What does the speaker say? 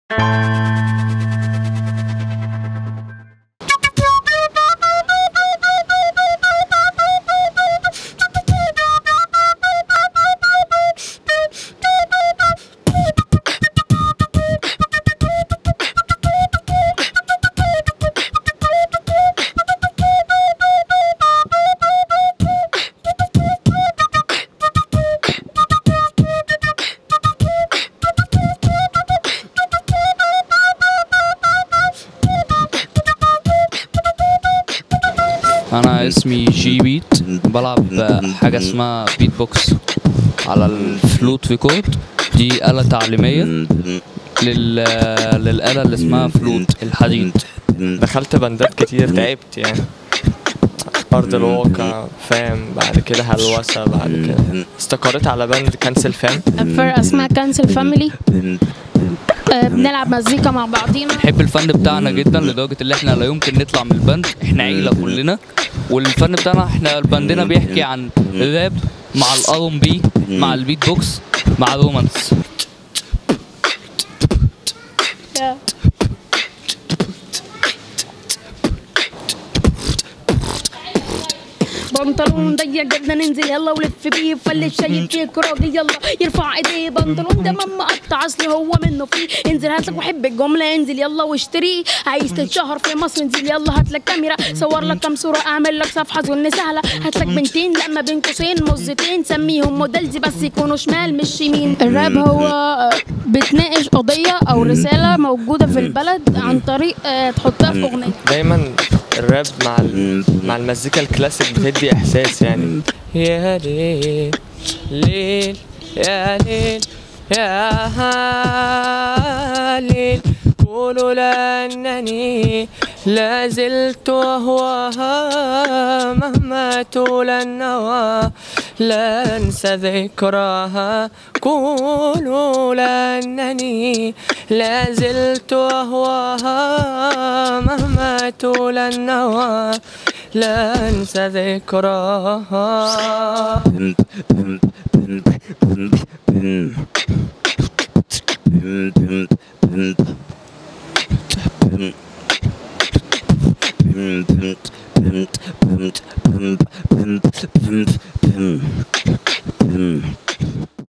انا اسمي جي بيت بلعب حاجه اسمها بيت بوكس على الفلوت في كود دي آلة تعليمية لل... للآلة اللي اسمها فلوت الحديد دخلت بندات كتير تعبت يعني أرض الواقع فاهم بعد كده هلوسة بعد كده استقريت على بند كانسل فام فرقة اسمها كانسل فاميلي بنلعب مزيكا مع بعضينا بنحب الفن بتاعنا جدا لدرجة ان احنا لا يمكن نطلع من البند احنا عيلة كلنا والفن بتاعنا احنا بندنا بيحكي عن الراب مع الار ام بي مع البيت بوكس مع الرومانس بنطلون ضيق جدا انزل يلا ولف بيه فلش شايل فيك راجل يلا يرفع ايديه بنطلون ده ما مقطع اصل هو منه فيه انزل هاتلك وحب الجمله انزل يلا واشتريه عايز تتشهر في مصر انزل يلا هاتلك كاميرا صور لك كام صوره اعمل لك صفحه اظن سهله هاتلك بنتين لا ما بين قوسين مزتين سميهم موديلز بس يكونوا شمال مش يمين الراب هو بتناقش قضيه او رساله موجوده في البلد عن طريق آه، تحطها في اغنيه دايما الراب مع ال... مع المزيكا الكلاسيك بتدي احساس يعني يا ليل ليل يا ليل يا ليل قولوا لأنني لا زلت أهواها مهما طول النوى لا أنسى ذكراها قولوا لأنني لا زلت أهواها مهما طول النوى لا أنسى ذكراها Mm-hmm.